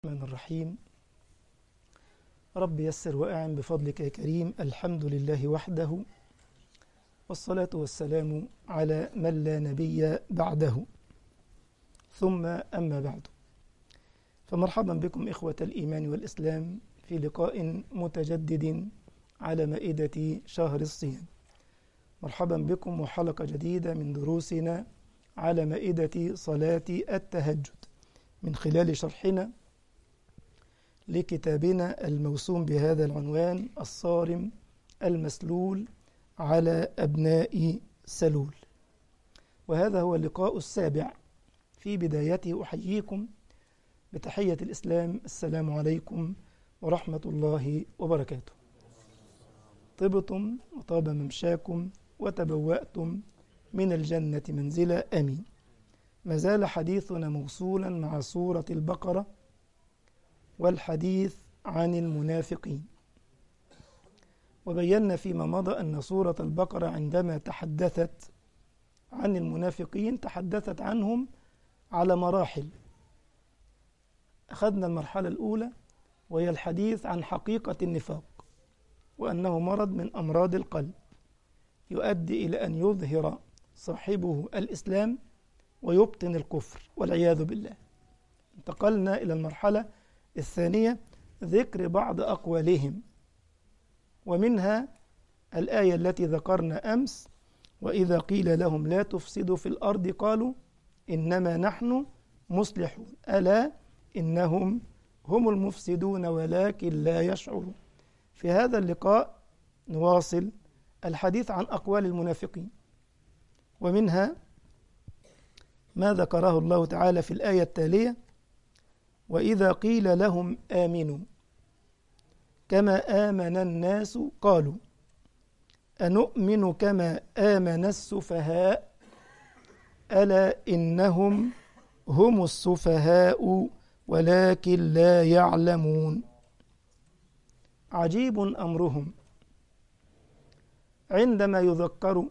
الرحمن الرحيم رب يسر وأعن بفضلك يا كريم الحمد لله وحده والصلاة والسلام على من لا نبي بعده ثم أما بعد فمرحبا بكم إخوة الإيمان والإسلام في لقاء متجدد على مائدة شهر الصيام مرحبا بكم وحلقة جديدة من دروسنا على مائدة صلاة التهجد من خلال شرحنا لكتابنا الموسوم بهذا العنوان الصارم المسلول على أبناء سلول وهذا هو اللقاء السابع في بدايته أحييكم بتحية الإسلام السلام عليكم ورحمة الله وبركاته طبتم وطاب ممشاكم وتبوأتم من الجنة منزلا أمين ما زال حديثنا موصولا مع سورة البقرة والحديث عن المنافقين وبينا فيما مضى أن سورة البقرة عندما تحدثت عن المنافقين تحدثت عنهم على مراحل أخذنا المرحلة الأولى وهي الحديث عن حقيقة النفاق وأنه مرض من أمراض القلب يؤدي إلى أن يظهر صاحبه الإسلام ويبطن الكفر والعياذ بالله انتقلنا إلى المرحلة الثانية ذكر بعض أقوالهم ومنها الآية التي ذكرنا أمس وإذا قيل لهم لا تفسدوا في الأرض قالوا إنما نحن مصلحون ألا إنهم هم المفسدون ولكن لا يشعرون في هذا اللقاء نواصل الحديث عن أقوال المنافقين ومنها ما ذكره الله تعالى في الآية التالية وإذا قيل لهم آمنوا كما آمن الناس قالوا أنؤمن كما آمن السفهاء ألا إنهم هم السفهاء ولكن لا يعلمون عجيب أمرهم عندما يذكروا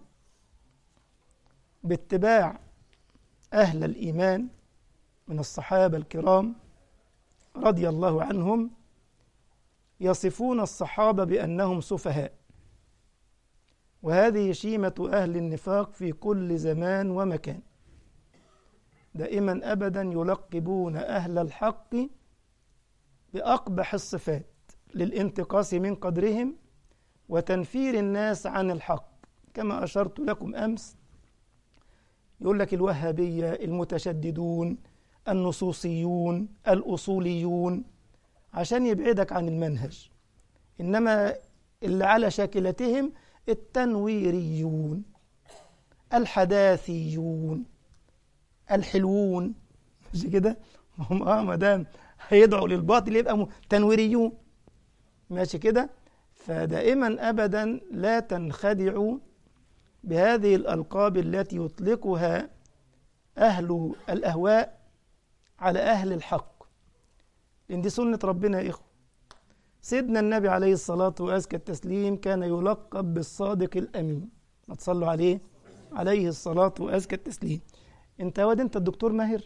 باتباع أهل الإيمان من الصحابة الكرام رضي الله عنهم يصفون الصحابة بأنهم سفهاء وهذه شيمة أهل النفاق في كل زمان ومكان دائما أبدا يلقبون أهل الحق بأقبح الصفات للانتقاص من قدرهم وتنفير الناس عن الحق كما أشرت لكم أمس يقول لك الوهابية المتشددون النصوصيون الأصوليون عشان يبعدك عن المنهج إنما اللي على شاكلتهم التنويريون الحداثيون الحلوون مش كده هم اه ما دام هيدعوا للباطل يبقى تنويريون ماشي كده فدائما ابدا لا تنخدعوا بهذه الالقاب التي يطلقها اهل الاهواء على أهل الحق لأن دي سنة ربنا يا إخوة سيدنا النبي عليه الصلاة وأزكى التسليم كان يلقب بالصادق الأمين ما تصلوا عليه عليه الصلاة وأزكى التسليم أنت يا واد أنت الدكتور ماهر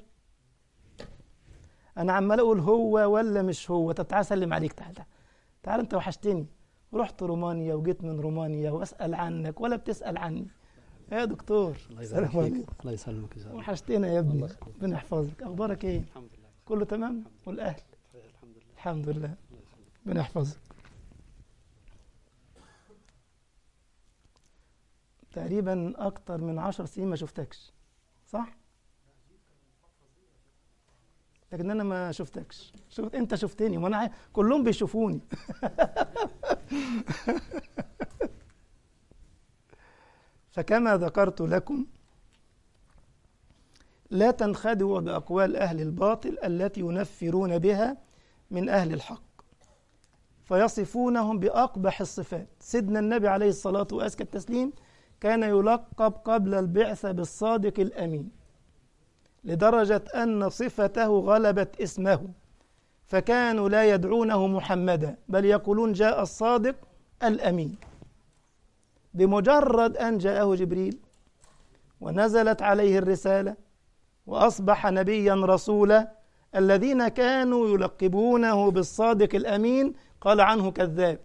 أنا عمال أقول هو ولا مش هو تعال سلم عليك تعال تعال أنت وحشتني رحت رومانيا وجيت من رومانيا وأسأل عنك ولا بتسأل عني يا دكتور الله يبارك فيك الله يسلمك يا وحشتنا يا ابني ربنا يحفظك اخبارك ايه الحمد لله كله تمام والاهل الحمد لله الحمد لله ربنا يحفظك تقريبا اكتر من عشر سنين ما شفتكش صح لكن انا ما شفتكش شفت انت شفتني وانا عا... كلهم بيشوفوني فكما ذكرت لكم لا تنخدعوا بأقوال أهل الباطل التي ينفرون بها من أهل الحق فيصفونهم بأقبح الصفات سيدنا النبي عليه الصلاة وأزكى التسليم كان يلقب قبل البعثة بالصادق الأمين لدرجة أن صفته غلبت اسمه فكانوا لا يدعونه محمدا بل يقولون جاء الصادق الأمين بمجرد أن جاءه جبريل ونزلت عليه الرسالة وأصبح نبيا رسولا الذين كانوا يلقبونه بالصادق الأمين قال عنه كذاب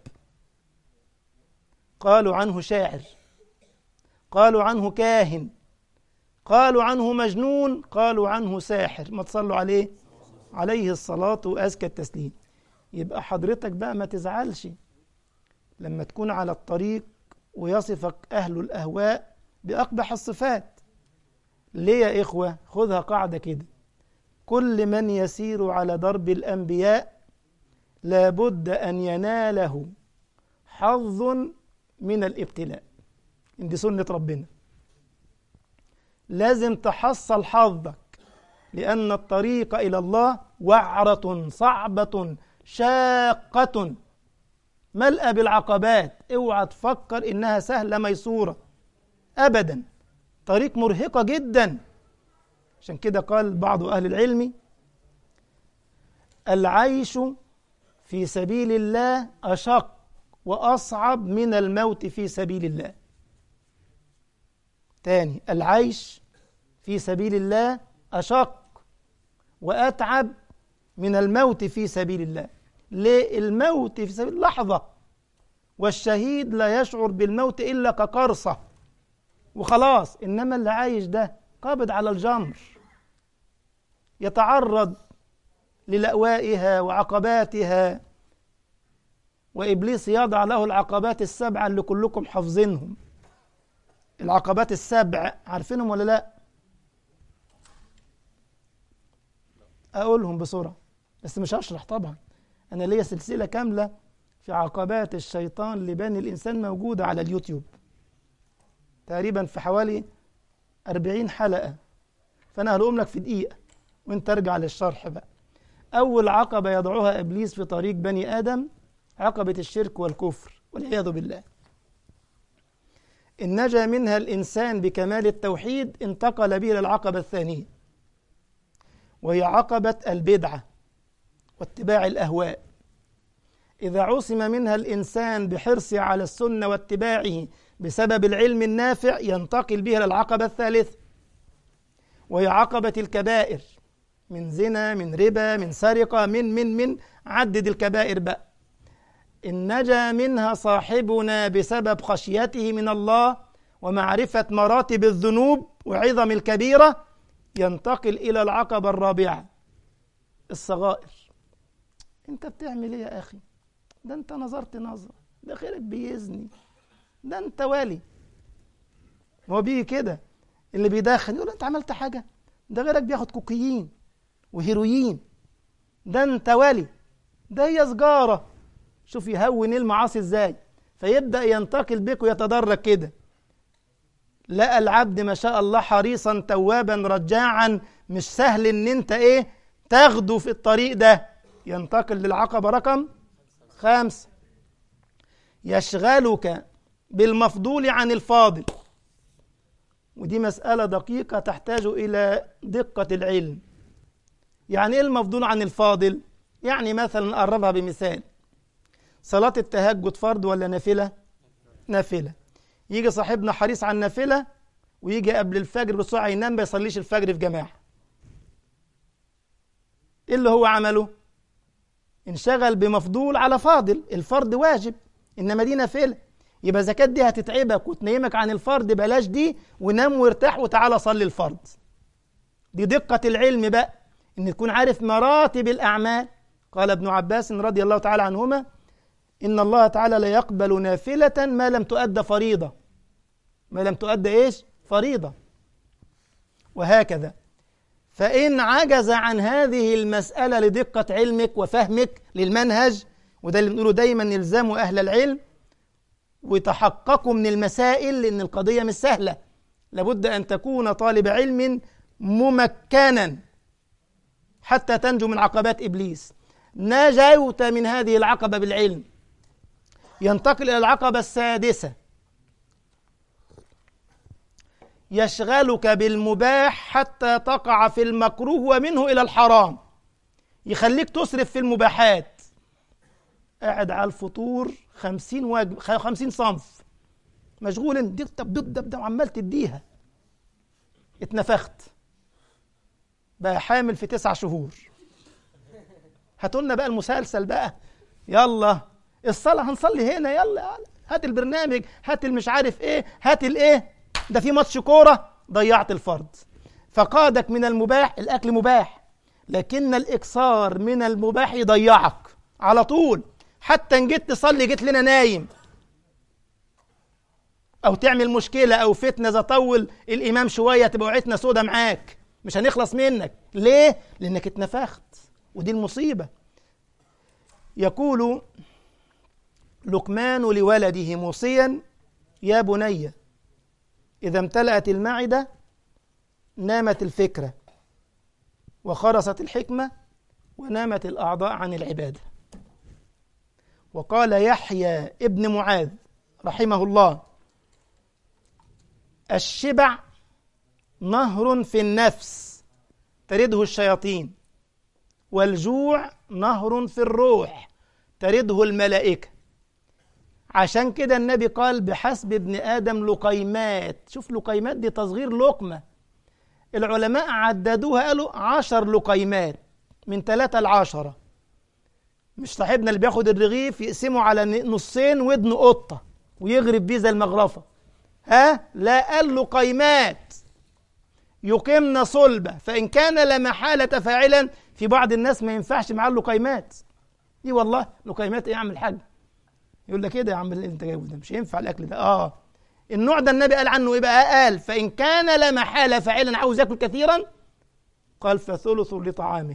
قالوا عنه شاعر قالوا عنه كاهن قالوا عنه مجنون قالوا عنه ساحر ما تصلوا عليه عليه الصلاة وأزكى التسليم يبقى حضرتك بقى ما تزعلش لما تكون على الطريق ويصفك أهل الأهواء بأقبح الصفات ليه يا إخوة خذها قاعدة كده كل من يسير على درب الأنبياء لابد أن يناله حظ من الابتلاء دي سنة ربنا لازم تحصل حظك لأن الطريق إلى الله وعرة صعبة شاقة ملأ بالعقبات اوعى تفكر إنها سهلة ميسورة أبدا طريق مرهقة جدا عشان كده قال بعض أهل العلم العيش في سبيل الله أشق وأصعب من الموت في سبيل الله تاني العيش في سبيل الله أشق وأتعب من الموت في سبيل الله ليه الموت في سبيل لحظة والشهيد لا يشعر بالموت إلا كقرصة وخلاص إنما اللي عايش ده قابض على الجمر يتعرض للأوائها وعقباتها وإبليس يضع له العقبات السبعة اللي كلكم حافظينهم العقبات السبع عارفينهم ولا لا أقولهم بسرعة بس مش هشرح طبعا أنا ليا سلسلة كاملة في عقبات الشيطان لبني الإنسان موجودة على اليوتيوب تقريبا في حوالي أربعين حلقة فأنا هلقوم لك في دقيقة وانت ترجع للشرح بقى أول عقبة يضعها إبليس في طريق بني آدم عقبة الشرك والكفر والعياذ بالله إن نجا منها الإنسان بكمال التوحيد انتقل به إلى العقبة الثانية وهي عقبة البدعة واتباع الأهواء إذا عصم منها الإنسان بحرصه على السنة واتباعه بسبب العلم النافع ينتقل به إلى العقبة الثالثة وهي عقبة الكبائر من زنا من ربا من سرقة من من من عدد الكبائر بقى إن نجا منها صاحبنا بسبب خشيته من الله ومعرفة مراتب الذنوب وعظم الكبيرة ينتقل إلى العقبة الرابعة الصغائر أنت بتعمل إيه يا أخي ده أنت نظرت نظرة ده غيرك بيزني ده أنت والي هو بيجي كده اللي بيدخن يقول أنت عملت حاجة ده غيرك بياخد كوكيين وهيروين ده أنت والي ده هي سجارة شوف يهون المعاصي ازاي فيبدا ينتقل بك ويتدرج كده لقى العبد ما شاء الله حريصا توابا رجاعا مش سهل ان انت ايه تاخده في الطريق ده ينتقل للعقبة رقم خمسة يشغلك بالمفضول عن الفاضل ودي مسألة دقيقة تحتاج إلى دقة العلم يعني إيه المفضول عن الفاضل؟ يعني مثلا نقربها بمثال صلاة التهجد فرض ولا نافلة؟ نافلة يجي صاحبنا حريص على النافلة ويجي قبل الفجر بسرعة ينام ما يصليش الفجر في جماعة إيه اللي هو عمله؟ انشغل بمفضول على فاضل الفرض واجب إنما دي نافلة يبقى زكاة دي هتتعبك وتنيمك عن الفرض بلاش دي ونام وارتاح وتعالى صلي الفرض دي دقة العلم بقى إن تكون عارف مراتب الأعمال قال ابن عباس رضي الله تعالى عنهما إن الله تعالى لا يقبل نافلة ما لم تؤد فريضة ما لم تؤد إيش؟ فريضة وهكذا فإن عجز عن هذه المسألة لدقة علمك وفهمك للمنهج وده اللي بنقوله دايما يلزموا أهل العلم وتحققوا من المسائل لأن القضية مش سهلة لابد أن تكون طالب علم ممكنا حتى تنجو من عقبات إبليس نجوت من هذه العقبة بالعلم ينتقل إلى العقبة السادسة يشغلك بالمباح حتى تقع في المكروه ومنه إلى الحرام يخليك تصرف في المباحات قاعد على الفطور خمسين واجب خمسين صنف مشغول دب دب دب دب عمال تديها اتنفخت بقى حامل في تسع شهور هاتوا لنا بقى المسلسل بقى يلا الصلاه هنصلي هنا يلا, يلا. هات البرنامج هات المش عارف ايه هات الايه ده في ماتش كوره ضيعت الفرض فقادك من المباح الاكل مباح لكن الاكثار من المباح يضيعك على طول حتى ان جيت تصلي جيت لنا نايم او تعمل مشكله او فتنه اذا طول الامام شويه تبقى وعيتنا سودا معاك مش هنخلص منك ليه لانك اتنفخت ودي المصيبه يقول لقمان لولده موصيا يا بني اذا امتلأت المعده نامت الفكره وخرست الحكمه ونامت الاعضاء عن العباده وقال يحيى ابن معاذ رحمه الله الشبع نهر في النفس ترده الشياطين والجوع نهر في الروح ترده الملائكة عشان كده النبي قال بحسب ابن آدم لقيمات شوف لقيمات دي تصغير لقمة العلماء عددوها قالوا عشر لقيمات من ثلاثة لعشرة مش صاحبنا اللي بياخد الرغيف يقسمه على نصين ودن قطة ويغرب بيه زي المغرفة ها لا قال له قيمات يقمن صلبة فإن كان لا محالة فاعلا في بعض الناس ما ينفعش معاه لقيمات دي والله لقيمات ايه يا عم الحاج يقول لك ايه ده يا عم اللي انت جايبه ده مش ينفع الاكل ده اه النوع ده النبي قال عنه ايه بقى قال فإن كان لا محالة فاعلا عاوز ياكل كثيرا قال فثلث لطعامه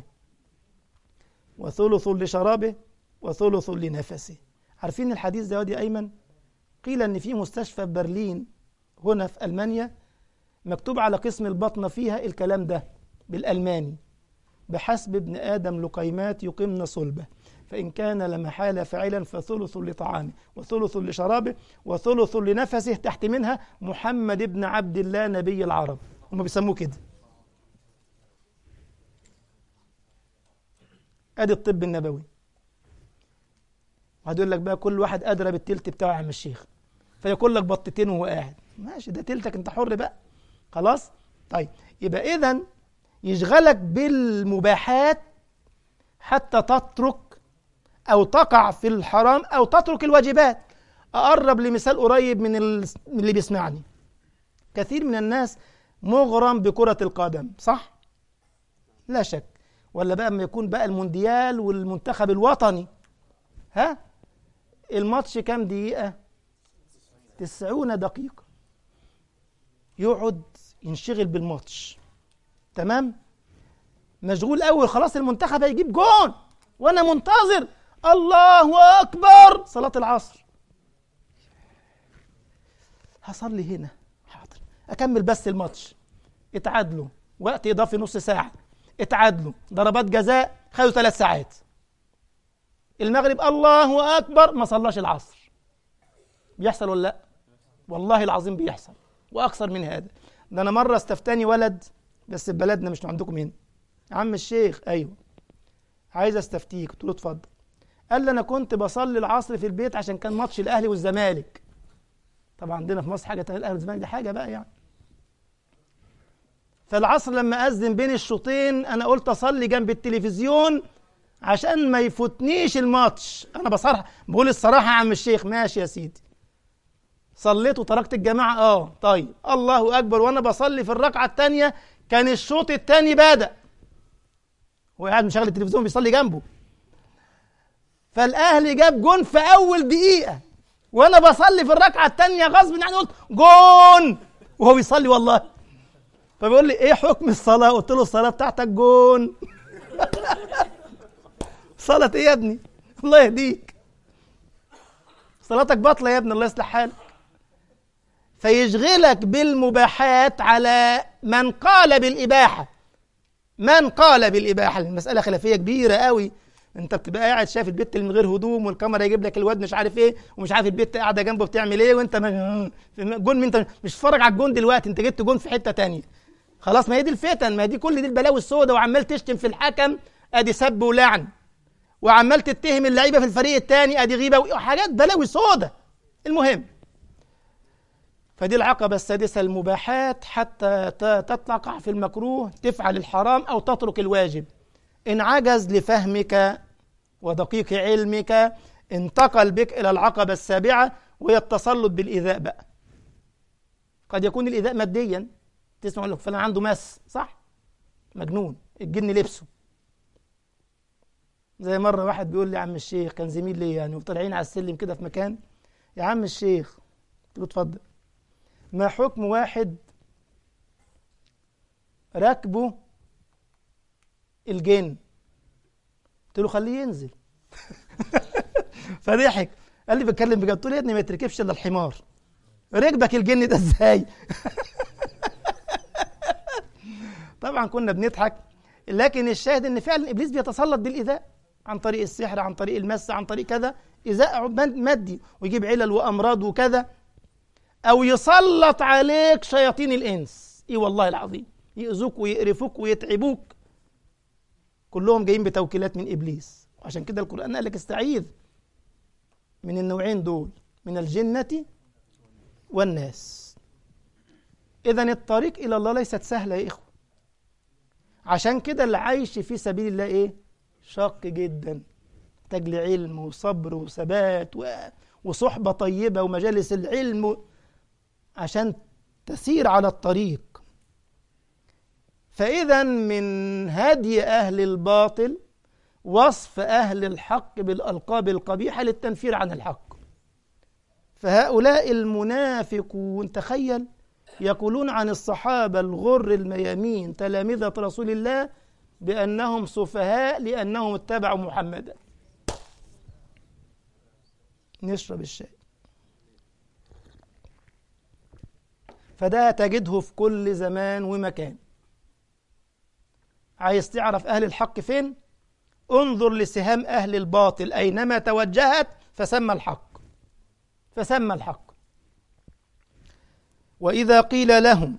وثلث لشرابه وثلث لنفسه عارفين الحديث ده يا ايمن قيل ان في مستشفى في برلين هنا في المانيا مكتوب على قسم البطنه فيها الكلام ده بالالماني بحسب ابن ادم لقيمات يقمن صلبه فان كان لمحاله فعلا فثلث لطعامه وثلث لشرابه وثلث لنفسه تحت منها محمد ابن عبد الله نبي العرب هم بيسموه كده ادي الطب النبوي وهتقول لك بقى كل واحد ادرى بالتلت بتاعه يا عم الشيخ فيقول لك بطتين وهو قاعد ماشي ده تلتك انت حر بقى خلاص طيب يبقى اذا يشغلك بالمباحات حتى تترك او تقع في الحرام او تترك الواجبات اقرب لمثال قريب من اللي بيسمعني كثير من الناس مغرم بكرة القدم صح لا شك ولا بقى اما يكون بقى المونديال والمنتخب الوطني ها الماتش كام دقيقة تسعون دقيقة يقعد ينشغل بالماتش تمام مشغول أول خلاص المنتخب هيجيب جون وأنا منتظر الله أكبر صلاة العصر هصلي هنا حاضر أكمل بس الماتش اتعادلوا وقت إضافي نص ساعة اتعادلوا ضربات جزاء خدوا ثلاث ساعات المغرب الله أكبر ما صلاش العصر بيحصل ولا لا والله العظيم بيحصل واكثر من هذا ده انا مره استفتاني ولد بس في بلدنا مش عندكم هنا عم الشيخ ايوه عايز استفتيك قلت له اتفضل قال لي انا كنت بصلي العصر في البيت عشان كان ماتش الاهلي والزمالك طبعا عندنا في مصر حاجه تانية الاهلي والزمالك دي حاجه بقى يعني فالعصر لما اذن بين الشوطين انا قلت اصلي جنب التلفزيون عشان ما يفوتنيش الماتش انا بصراحه بقول الصراحه يا عم الشيخ ماشي يا سيدي صليت وتركت الجماعه اه طيب الله اكبر وانا بصلي في الركعه الثانيه كان الشوط الثاني بدا هو قاعد مشغل التلفزيون بيصلي جنبه فالاهلي جاب جون في اول دقيقه وانا بصلي في الركعه الثانيه غصب عني قلت جون وهو بيصلي والله فبيقول لي ايه حكم الصلاه قلت له الصلاه بتاعتك جون صلاه ايه يا ابني الله يهديك صلاتك باطله يا ابني الله يصلح حالك فيشغلك بالمباحات على من قال بالإباحة من قال بالإباحة المسألة خلافية كبيرة قوي انت بتبقى قاعد شايف البت اللي من غير هدوم والكاميرا يجيب لك الواد مش عارف ايه ومش عارف البت قاعده جنبه بتعمل ايه وانت ما جون مين انت مش تتفرج على الجون دلوقتي انت جبت جون في حته تانية خلاص ما هي دي الفتن ما هي دي كل دي البلاوي السوداء وعمال تشتم في الحكم ادي سب ولعن وعمال تتهم اللعيبه في الفريق الثاني ادي غيبه وحاجات بلاوي سوداء المهم فدي العقبة السادسة المباحات حتى تتقع في المكروه تفعل الحرام أو تترك الواجب إن عجز لفهمك ودقيق علمك انتقل بك إلى العقبة السابعة وهي التسلط بالإيذاء بقى قد يكون الإيذاء ماديا تسمع لك فلان عنده مس صح مجنون الجن لبسه زي مرة واحد بيقول لي يا عم الشيخ كان زميل لي يعني وطالعين على السلم كده في مكان يا عم الشيخ قلت له اتفضل ما حكم واحد راكبه الجن قلت له خليه ينزل فضحك قال لي بتكلم بجد قلت له يا ابني ما يتركبش الا الحمار ركبك الجن ده ازاي طبعا كنا بنضحك لكن الشاهد ان فعلا ابليس بيتسلط بالايذاء عن طريق السحر عن طريق المس عن طريق كذا ايذاء مادي ويجيب علل وامراض وكذا او يسلط عليك شياطين الانس اي والله العظيم يؤذوك ويقرفوك ويتعبوك كلهم جايين بتوكيلات من ابليس عشان كده القران قال لك استعيذ من النوعين دول من الجنه والناس اذا الطريق الى الله ليست سهله يا اخوه عشان كده اللي عايش في سبيل الله ايه شاق جدا محتاج لعلم وصبر وثبات و... وصحبه طيبه ومجالس العلم عشان تسير على الطريق فإذا من هدي أهل الباطل وصف أهل الحق بالألقاب القبيحة للتنفير عن الحق فهؤلاء المنافقون تخيل يقولون عن الصحابة الغر الميامين تلامذة رسول الله بأنهم سفهاء لأنهم اتبعوا محمدا نشرب الشاي فده تجده في كل زمان ومكان عايز تعرف أهل الحق فين؟ انظر لسهام أهل الباطل أينما توجهت فسمى الحق فسمى الحق وإذا قيل لهم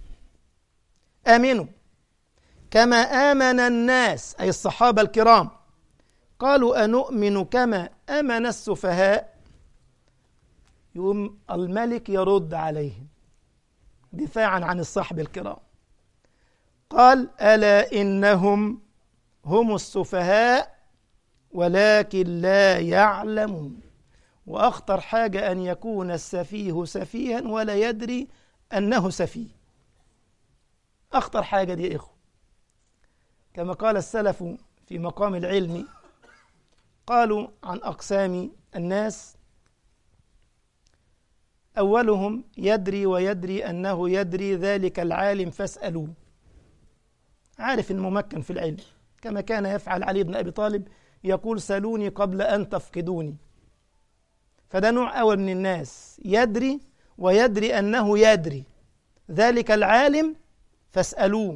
آمنوا كما آمن الناس أي الصحابة الكرام قالوا أنؤمن كما آمن السفهاء يقوم الملك يرد عليهم دفاعا عن الصحب الكرام قال الا انهم هم السفهاء ولكن لا يعلمون واخطر حاجه ان يكون السفيه سفيها ولا يدري انه سفيه اخطر حاجه دي يا اخوه كما قال السلف في مقام العلم قالوا عن اقسام الناس اولهم يدري ويدري انه يدري ذلك العالم فاسالوه عارف انه ممكن في العلم كما كان يفعل علي بن ابي طالب يقول سلوني قبل ان تفقدوني فده نوع اول من الناس يدري ويدري انه يدري ذلك العالم فاسالوه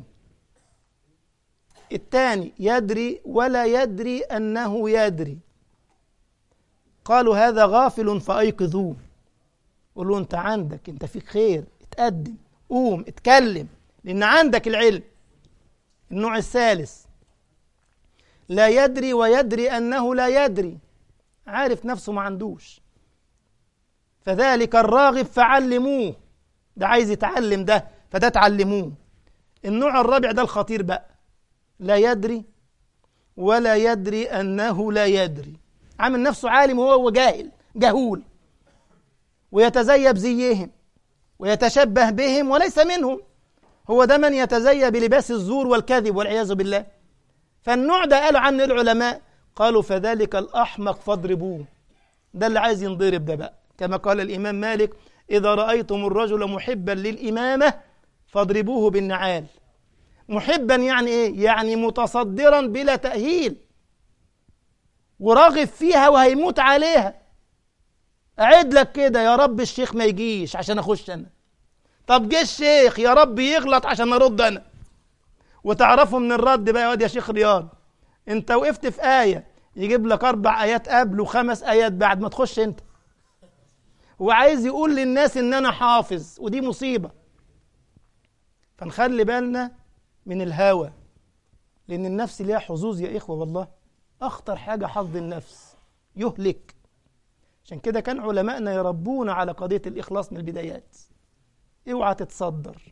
الثاني يدري ولا يدري انه يدري قالوا هذا غافل فايقظوه قولوا انت عندك انت فيك خير اتقدم قوم اتكلم لان عندك العلم النوع الثالث لا يدري ويدري انه لا يدري عارف نفسه ما عندوش فذلك الراغب فعلموه ده عايز يتعلم ده فده تعلموه النوع الرابع ده الخطير بقى لا يدري ولا يدري انه لا يدري عامل نفسه عالم وهو جاهل جهول ويتزيب زيهم ويتشبه بهم وليس منهم هو ده من يتزيى بلباس الزور والكذب والعياذ بالله فالنوع ده قالوا عنه العلماء قالوا فذلك الأحمق فاضربوه ده اللي عايز ينضرب ده بقى كما قال الإمام مالك إذا رأيتم الرجل محبا للإمامة فاضربوه بالنعال محبا يعني إيه؟ يعني متصدرا بلا تأهيل وراغب فيها وهيموت عليها أعد لك كده يا رب الشيخ ما يجيش عشان أخش أنا طب جه الشيخ يا رب يغلط عشان ارد انا وتعرفوا من الرد بقى يا واد يا شيخ رياض انت وقفت في ايه يجيب لك اربع ايات قبل وخمس ايات بعد ما تخش انت وعايز يقول للناس ان انا حافظ ودي مصيبه فنخلي بالنا من الهوى لان النفس ليها حظوظ يا اخوه والله اخطر حاجه حظ النفس يهلك عشان كده كان علمائنا يربونا على قضيه الاخلاص من البدايات اوعى تتصدر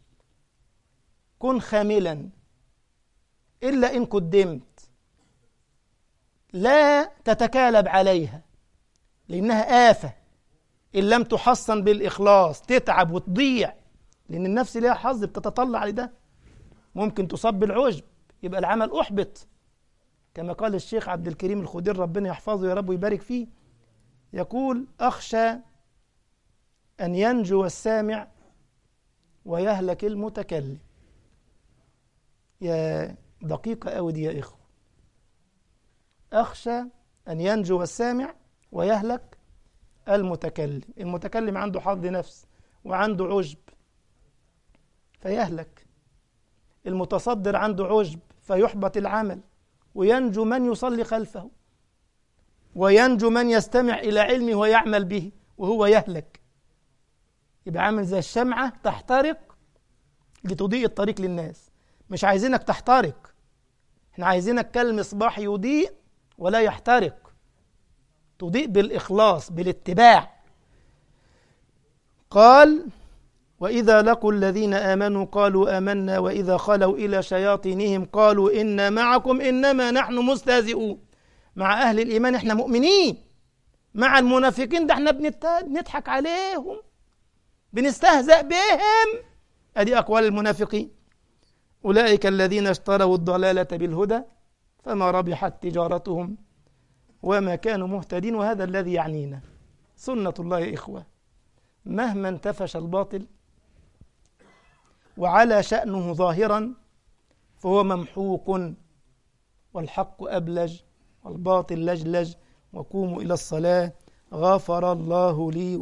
كن خاملا الا ان قدمت لا تتكالب عليها لأنها آفة إن لم تحصن بالإخلاص تتعب وتضيع لأن النفس ليها حظ بتتطلع لده ممكن تصاب بالعجب يبقى العمل أحبط كما قال الشيخ عبد الكريم الخدير ربنا يحفظه يا رب ويبارك فيه يقول أخشى أن ينجو السامع ويهلك المتكلم يا دقيقة أوي دي يا إخوة أخشى أن ينجو السامع ويهلك المتكلم المتكلم عنده حظ نفس وعنده عجب فيهلك المتصدر عنده عجب فيحبط العمل وينجو من يصلي خلفه وينجو من يستمع إلى علمه ويعمل به وهو يهلك يبقى عامل زي الشمعة تحترق لتضيء الطريق للناس مش عايزينك تحترق احنا عايزينك كالمصباح يضيء ولا يحترق تضيء بالإخلاص بالاتباع قال وإذا لقوا الذين آمنوا قالوا آمنا وإذا خلوا إلى شياطينهم قالوا إنا معكم إنما نحن مستهزئون مع أهل الإيمان إحنا مؤمنين مع المنافقين ده إحنا بنضحك عليهم بنستهزأ بهم أدي أقوال المنافقين أولئك الذين اشتروا الضلالة بالهدى فما ربحت تجارتهم وما كانوا مهتدين وهذا الذي يعنينا سنة الله يا إخوة مهما انتفش الباطل وعلى شأنه ظاهرا فهو ممحوق والحق أبلج والباطل لجلج وقوموا إلى الصلاة غفر الله لي